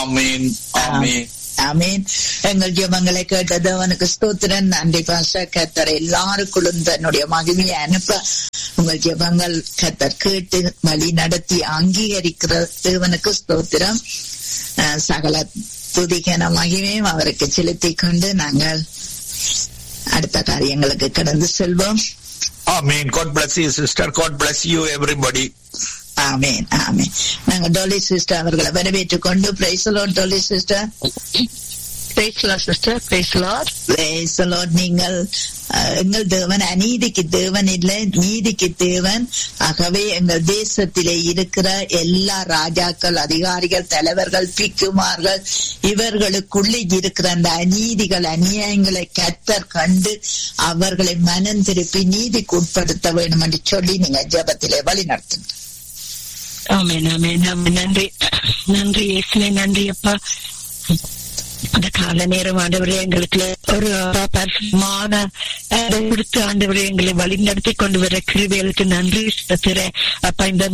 ஆமீன் ஆமீன் ஆமீன் எங்கள் ஜெபங்களை கேட்ட தேவனுக்கு ஸ்தோத்திரன் நன்றி பாச கத்தர் எல்லாருக்குள்ளும் தன்னுடைய மகிமையை அனுப்ப உங்கள் ஜெபங்கள் கத்தர் கேட்டு வழி நடத்தி அங்கீகரிக்கிற தேவனுக்கு ஸ்தோத்திரம் அஹ், சகல துதிகன மகிமையும் அவருக்கு செலுத்திக் கொண்டு நாங்கள் அடுத்த காரியங்களுக்கு கடந்து செல்வோம் ஆமீன் God bless you sister God bless you everybody ஆமேன் ஆமேன் நாங்க டோலி சிஸ்டர் அவர்களை வரவேற்றுக் கொண்டு பிரைசலோட் டோலி சிஸ்டர் பேசலாம் சிஸ்டர் பேசலாம் பிரைசலோட் நீங்கள் அஹ், எங்கள் தேவன் அநீதிக்கு தேவன் இல்லை நீதிக்கு தேவன் ஆகவே எங்கள் தேசத்திலே இருக்கிற எல்லா ராஜாக்கள் அதிகாரிகள் தலைவர்கள் பிக்குமார்கள் இவர்களுக்குள்ளே இருக்கிற அந்த அநீதிகள் அநியாயங்களை கத்தர் கண்டு அவர்களை மனம் திருப்பி நீதிக்கு உட்படுத்த வேண்டும் என்று சொல்லி நீங்க ஜெபத்திலே வழி நடத்துங்க ஆமேன் ஆமேன் ஆமேன் நன்றி நன்றி இயேசுவே நன்றி அப்பா அந்த கால நேரம் ஆண்டவரே எங்களுக்கு ஒரு பரிசுமான கொடுத்து ஆண்டவரே எங்களை வழி நடத்தி கொண்டு வர கிருபைகளுக்கு நன்றி செலுத்துறேன் அப்பா இந்த